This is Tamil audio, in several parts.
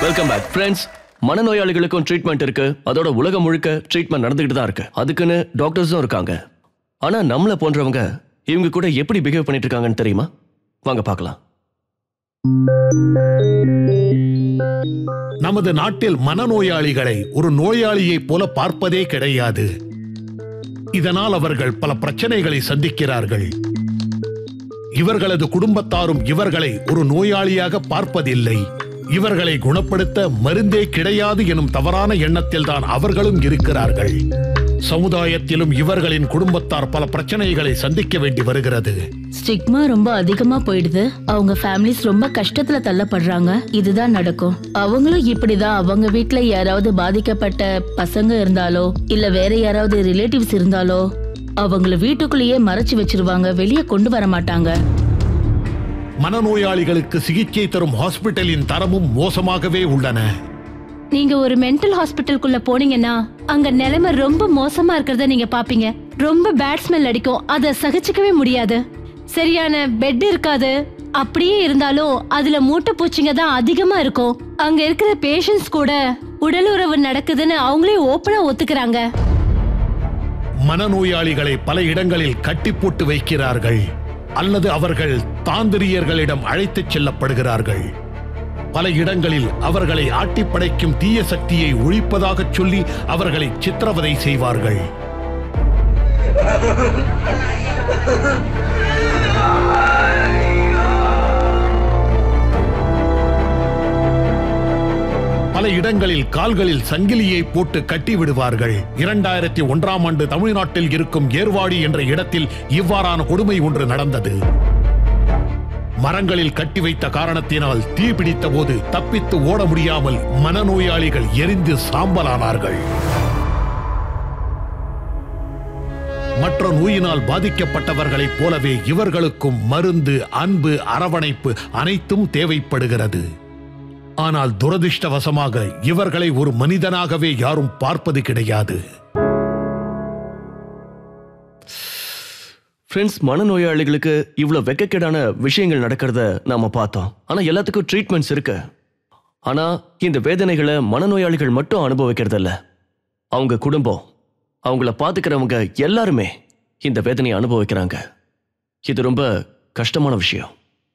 வெல்கம் பேக் ஃப்ரெண்ட்ஸ் மனநோயாளிகளுக்கும் ட்ரீட்மெண்ட் இருக்கு அதோட உலகம் முழுக்க ட்ரீட்மெண்ட் நடந்துகிட்டு தான் இருக்கு அதுக்குன்னு டாக்டர்ஸும் இருக்காங்க ஆனா நம்மள போன்றவங்க இவங்க கூட எப்படி பிஹேவ் பண்ணிட்டு இருக்காங்கன்னு தெரியுமா வாங்க பார்க்கலாம் நமது நாட்டில் மனநோயாளிகளை ஒரு நோயாளியைப் போல பார்ப்பதே கிடையாது இதனால் அவர்கள் பல பிரச்சனைகளை சந்திக்கிறார்கள் இவர்களது குடும்பத்தாரும் இவர்களை ஒரு நோயாளியாக பார்ப்பதில்லை இவர்களை குணப்படுத்த மருந்தே கிடையாது எனும் தவறான எண்ணத்தில் தான் அவர்களும் இருக்கிறார்கள் சமுதாயத்திலும் இவர்களின் குடும்பத்தார் பல பிரச்சனைகளை சந்திக்க வேண்டி வருகிறது ஸ்டிக்மா ரொம்ப அதிகமா போயிடுது அவங்க ஃபேமிலிஸ் ரொம்ப கஷ்டத்துல தள்ளப்படுறாங்க இதுதான் நடக்கும் அவங்களும் இப்படிதான் அவங்க வீட்ல யாராவது பாதிக்கப்பட்ட பசங்க இருந்தாலோ இல்ல வேற யாராவது ரிலேட்டிவ்ஸ் இருந்தாலோ அவங்கள வீட்டுக்குள்ளேயே மறைச்சு வச்சிருவாங்க வெளியே கொண்டு வர மாட்டாங்க மனநோயாளிகளுக்கு சிகிச்சை தரும் ஹாஸ்பிட்டலின் தரமும் மோசமாகவே உள்ளன நீங்க ஒரு மென்டல் ஹாஸ்பிட்டலுக்குள்ள போனீங்கன்னா அங்க நிலைமை ரொம்ப மோசமா இருக்கிறத நீங்க பாப்பீங்க ரொம்ப பேட் ஸ்மெல் அடிக்கும் அத சகிச்சுக்கவே முடியாது சரியான பெட் இருக்காது அப்படியே இருந்தாலும் அதுல மூட்டை பூச்சிங்க தான் அதிகமா இருக்கும் அங்க இருக்கிற பேஷண்ட்ஸ் கூட உடல் உறவு நடக்குதுன்னு அவங்களே ஓப்பனா ஒத்துக்கிறாங்க மனநோயாளிகளை பல இடங்களில் கட்டி போட்டு வைக்கிறார்கள் அல்லது அவர்கள் தாந்திரியர்களிடம் அழைத்துச் செல்லப்படுகிறார்கள் பல இடங்களில் அவர்களை ஆட்டிப் படைக்கும் தீய சக்தியை ஒழிப்பதாகச் சொல்லி அவர்களை சித்திரவதை செய்வார்கள் பல இடங்களில் கால்களில் சங்கிலியை போட்டு கட்டி விடுவார்கள் இரண்டாயிரத்தி ஒன்றாம் ஆண்டு தமிழ்நாட்டில் இருக்கும் ஏர்வாடி என்ற இடத்தில் இவ்வாறான கொடுமை ஒன்று நடந்தது மரங்களில் கட்டி வைத்த காரணத்தினால் தீ பிடித்த போது தப்பித்து ஓட முடியாமல் மனநோயாளிகள் எரிந்து சாம்பலானார்கள் மற்ற நோயினால் பாதிக்கப்பட்டவர்களைப் போலவே இவர்களுக்கும் மருந்து அன்பு அரவணைப்பு அனைத்தும் தேவைப்படுகிறது ஆனால் துரதிர்ஷ்டவசமாக இவர்களை ஒரு மனிதனாகவே யாரும் பார்ப்பது கிடையாது ஃப்ரெண்ட்ஸ் மனநோயாளிகளுக்கு இவ்வளோ வெக்கக்கேடான விஷயங்கள் நடக்கிறத நாம பார்த்தோம் ஆனா எல்லாத்துக்கும் ட்ரீட்மெண்ட்ஸ் இருக்கு ஆனா இந்த வேதனைகளை மனநோயாளிகள் மட்டும் அனுபவிக்கிறதில்ல அவங்க குடும்பம் அவங்கள பாத்துக்கிறவங்க எல்லாருமே இந்த வேதனையை அனுபவிக்கிறாங்க இது ரொம்ப கஷ்டமான விஷயம்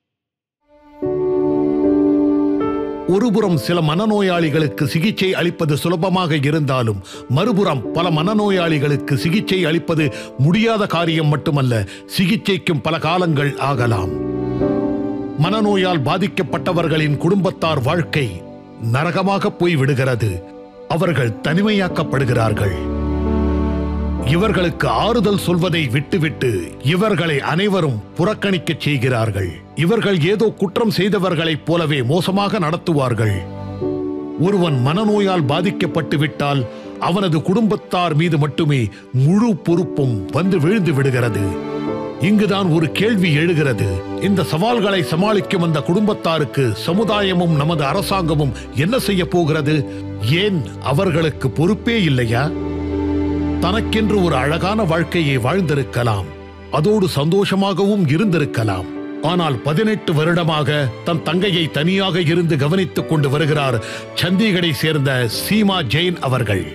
ஒருபுறம் சில மனநோயாளிகளுக்கு சிகிச்சை அளிப்பது சுலபமாக இருந்தாலும் மறுபுறம் பல மனநோயாளிகளுக்கு சிகிச்சை அளிப்பது முடியாத காரியம் மட்டுமல்ல சிகிச்சைக்கும் பல காலங்கள் ஆகலாம் மனநோயால் பாதிக்கப்பட்டவர்களின் குடும்பத்தார் வாழ்க்கை நரகமாக போய் விடுகிறது அவர்கள் தனிமையாக்கப்படுகிறார்கள் இவர்களுக்கு ஆறுதல் சொல்வதை விட்டுவிட்டு இவர்களை அனைவரும் புறக்கணிக்கச் செய்கிறார்கள் இவர்கள் ஏதோ குற்றம் செய்தவர்களைப் போலவே மோசமாக நடத்துவார்கள் ஒருவன் மனநோயால் பாதிக்கப்பட்டு விட்டால் அவனது குடும்பத்தார் மீது மட்டுமே முழு பொறுப்பும் வந்து விழுந்து விடுகிறது இங்குதான் ஒரு கேள்வி எழுகிறது இந்த சவால்களை சமாளிக்கும் அந்த குடும்பத்தாருக்கு சமுதாயமும் நமது அரசாங்கமும் என்ன செய்ய போகிறது ஏன் அவர்களுக்கு பொறுப்பே இல்லையா தனக்கென்று ஒரு அழகான வாழ்க்கையை வாழ்ந்திருக்கலாம் அதோடு சந்தோஷமாகவும் இருந்திருக்கலாம் ஆனால் பதினெட்டு வருடமாக தன் தங்கையை தனியாக இருந்து கவனித்துக் கொண்டு வருகிறார் சண்டிகரை சேர்ந்த சீமா ஜெயின் அவர்கள்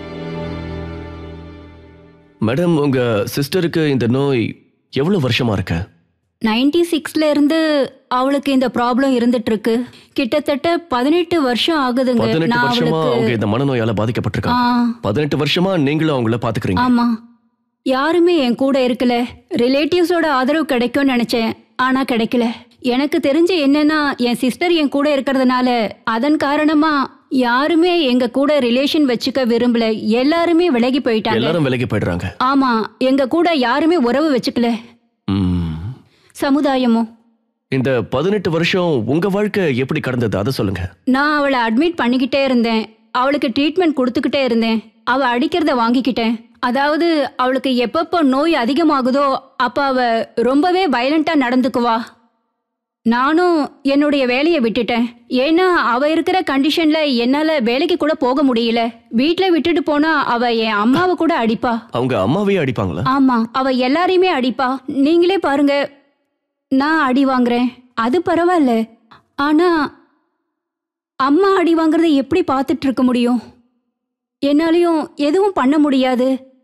மேடம் உங்க சிஸ்டருக்கு இந்த நோய் எவ்வளவு வருஷமா இருக்கு நைன்டி சிக்ஸ்ல இருந்து அவளுக்கு இந்த ப்ராப்ளம் இருந்துட்டு இருக்கு கிட்டத்தட்ட பதினெட்டு வருஷம் ஆகுதுங்க பதினெட்டு நான் வருஷமா அவங்க அவளுக்கு இந்த மனநோயால ஆ, பாதிக்கப்பட்டிருக்காங்க பதினெட்டு வருஷமா நீங்களும் அவங்கள பாத்துக்கிறீங்க ஆமா யாருமே என் கூட இருக்கல ரிலேட்டிவ்ஸோட ஆதரவு கிடைக்கும்னு நினைச்சேன் ஆனா கிடைக்கல எனக்கு தெரிஞ்சு என்னன்னா என் சிஸ்டர் என் கூட இருக்கிறதுனால அதன் காரணமா யாருமே எங்க கூட ரிலேஷன் வச்சுக்க விரும்பல எல்லாருமே விலகி போயிட்டாங்க எல்லாரும் விலகி போயிடுறாங்க ஆமா எங்க கூட யாருமே உறவு வச்சுக்கல ம். சமுதாயமும் இந்த பதினெட்டு வருஷம் உங்க வாழ்க்கை எப்படி கடந்தது அதை சொல்லுங்க நான் அவளை அட்மிட் பண்ணிக்கிட்டே இருந்தேன் அவளுக்கு ட்ரீட்மெண்ட் கொடுத்துக்கிட்டே இருந்தேன் அவ அடிக்கிறத வாங்கிக்கிட்டேன் அதாவது அவளுக்கு எப்பப்போ நோய் அதிகமாகுதோ அப்ப அவ ரொம்பவே வயலண்டா நடந்துக்குவா நானும் என்னுடைய வேலையை விட்டுட்டேன் ஏன்னா அவ இருக்கிற கண்டிஷன்ல என்னால வேலைக்கு கூட போக முடியல வீட்ல விட்டுட்டு போனா அவ என் அம்மாவை கூட அடிப்பா அவங்க அம்மாவையே அடிப்பாங்களா ஆமா அவ எல்லாரையுமே அடிப்பா நீங்களே பாருங்க நான் அடி வாங்குறேன் அது பரவாயில்ல ஆனா அம்மா அடி வாங்குறதை எப்படி பார்த்துட்டு இருக்க முடியும் என்னாலையும் எதுவும் பண்ண முடியாது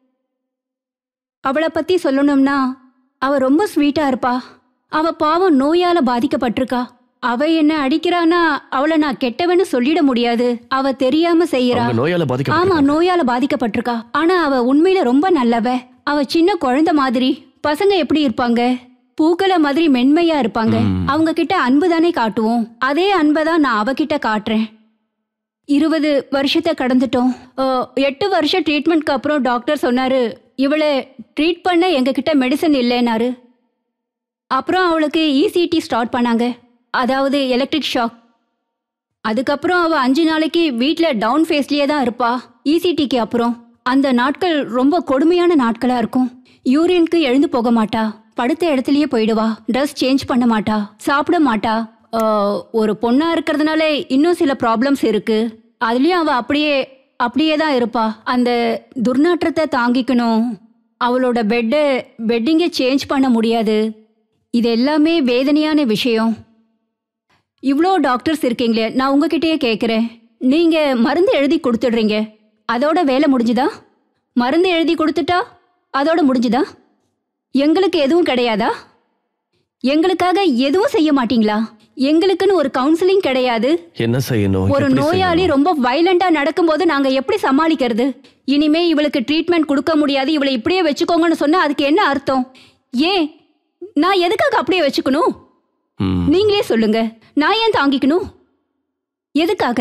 அவளை பத்தி சொல்லணும்னா அவ ரொம்ப ஸ்வீட்டா இருப்பா அவ பாவம் நோயால பாதிக்கப்பட்டிருக்கா அவ என்ன அடிக்கிறானா அவளை நான் கெட்டவன்னு சொல்லிட முடியாது அவ தெரியாம செய்யறா அவங்க நோயால ஆமா பாதிக்க நோயால பாதிக்கப்பட்டிருக்கா ஆனா அவ உண்மையில ரொம்ப நல்லவ அவ சின்ன குழந்தை மாதிரி பசங்க எப்படி இருப்பாங்க பூக்களை மாதிரி மென்மையா இருப்பாங்க அவங்க கிட்ட அன்பு தானே காட்டுவோம் அதே அன்பை தான் நான் அவகிட்ட காட்டுறேன் இருபது வருஷத்தை கடந்துட்டோம் அஹ், எட்டு வருஷம் ட்ரீட்மெண்ட்க்கு அப்புறம் டாக்டர் சொன்னாரு இவளை ட்ரீட் பண்ண எங்ககிட்ட மெடிசன் இல்லைன்னாரு அப்புறம் அவளுக்கு இசிடி ஸ்டார்ட் பண்ணாங்க அதாவது எலக்ட்ரிக் ஷாக் அதுக்கப்புறம் அவ அஞ்சு நாளைக்கு வீட்ல டவுன் ஃபேஸ்லயே தான் இருப்பா இசிடிக்கு அப்புறம் அந்த நாட்கள் ரொம்ப கொடுமையான நாட்களா இருக்கும் யூரினுக்கு எழுந்து போக மாட்டா படுத்த இடத்துலயே போயிடுவா ட்ரெஸ் சேஞ்ச் பண்ண மாட்டா சாப்பிட மாட்டா ஆஹ், ஒரு பொண்ணா இருக்கிறதுனால இன்னும் சில ப்ராப்ளம்ஸ் இருக்கு அதுலயும் அவ அப்படியே அப்படியே தான் இருப்பா அந்த துர்நாற்றத்தை தாங்கிக்கணும் அவளோட பெட்டு பெட்டிங்கை சேஞ்ச் பண்ண முடியாது இது எல்லாமே வேதனையான விஷயம் இவ்வளோ டாக்டர்ஸ் இருக்கீங்களே நான் உங்ககிட்டயே கேட்குறேன் நீங்கள் மருந்து எழுதி கொடுத்துடுறீங்க அதோட வேலை முடிஞ்சுதா மருந்து எழுதி கொடுத்துட்டா அதோட முடிஞ்சுதா எங்களுக்கு எதுவும் கிடையாதா எங்களுக்காக எதுவும் செய்ய மாட்டீங்களா எங்களுக்குன்னு ஒரு கவுன்சிலிங் கிடையாது என்ன செய்யணும் ஒரு எப்படி நோயாளி செய்யணும்? ரொம்ப வைலண்டா நடக்கும்போது நாங்க எப்படி சமாளிக்கிறது இனிமே இவளுக்கு ட்ரீட்மெண்ட் கொடுக்க முடியாது இவளை இப்படியே வச்சுக்கோங்கன்னு சொன்னா அதுக்கு என்ன அர்த்தம் ஏன் நான் எதுக்காக அப்படியே வச்சுக்கணும் ம். நீங்களே சொல்லுங்க நான் ஏன் தாங்கிக்கணும் எதுக்காக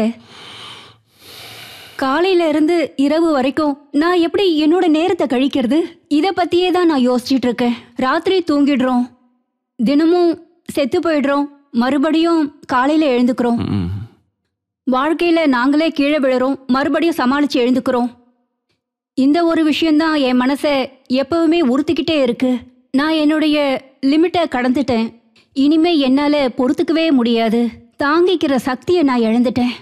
காலையில இருந்து இரவு வரைக்கும் நான் எப்படி என்னோட நேரத்தை கழிக்கிறது இத பத்தியே தான் நான் யோசிச்சிட்டு இருக்கேன் ராத்திரி தூங்கிடுறோம் தினமும் செத்து போயிடுறோம் மறுபடியும் காலையில எழுந்துக்கிறோம் ம். வாழ்க்கையில நாங்களே கீழே விழுறோம் மறுபடியும் சமாளிச்சு எழுந்துக்கிறோம் இந்த ஒரு விஷயம்தான் என் மனசை எப்பவுமே உறுத்திக்கிட்டே இருக்கு நான் என்னுடைய லிமிட்டை கடந்துட்டேன் இனிமே என்னால பொறுத்துக்கவே முடியாது தாங்கிக்கிற சக்தியை நான் இழந்துட்டேன்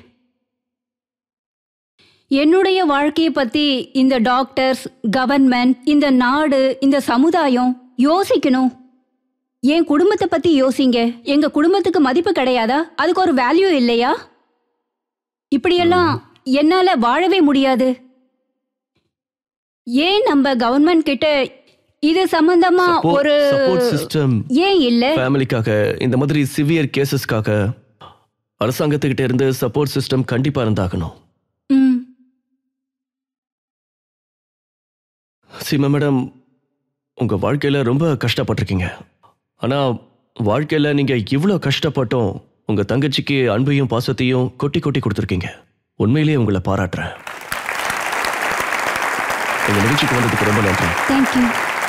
என்னுடைய வாழ்க்கையை பத்தி இந்த டாக்டர்ஸ் கவர்மெண்ட் இந்த நாடு இந்த சமுதாயம் யோசிக்கணும் என் குடும்பத்தை பத்தி யோசிங்க எங்க குடும்பத்துக்கு மதிப்பு கிடையாதா அதுக்கு ஒரு வேல்யூ இல்லையா இப்படியெல்லாம் என்னால வாழவே முடியாது ஏன் நம்ம கவர்மெண்ட் கிட்ட இது சம்பந்தமா Support- ஒரு support system. ஏன் இல்ல ஃபேமிலிக்காக இந்த மாதிரி சிவியர் கேசஸ்க்காக அரசாங்கத்துக்கிட்ட இருந்து சப்போர்ட் சிஸ்டம் கண்டிப்பா இருந்தாகணும் ம், சீமா மேடம் உங்க வாழ்க்கையில ரொம்ப கஷ்டப்பட்டிருக்கீங்க ஆனா வாழ்க்கையில நீங்க இவ்வளோ கஷ்டப்பட்டும் உங்க தங்கச்சிக்கு அன்பையும் பாசத்தையும் கொட்டி கொட்டி கொடுத்துருக்கீங்க உண்மையிலேயே உங்களை பாராட்டுறேன் எங்க நிகழ்ச்சிக்கு வந்ததுக்கு ரொம்ப நன்றி thank you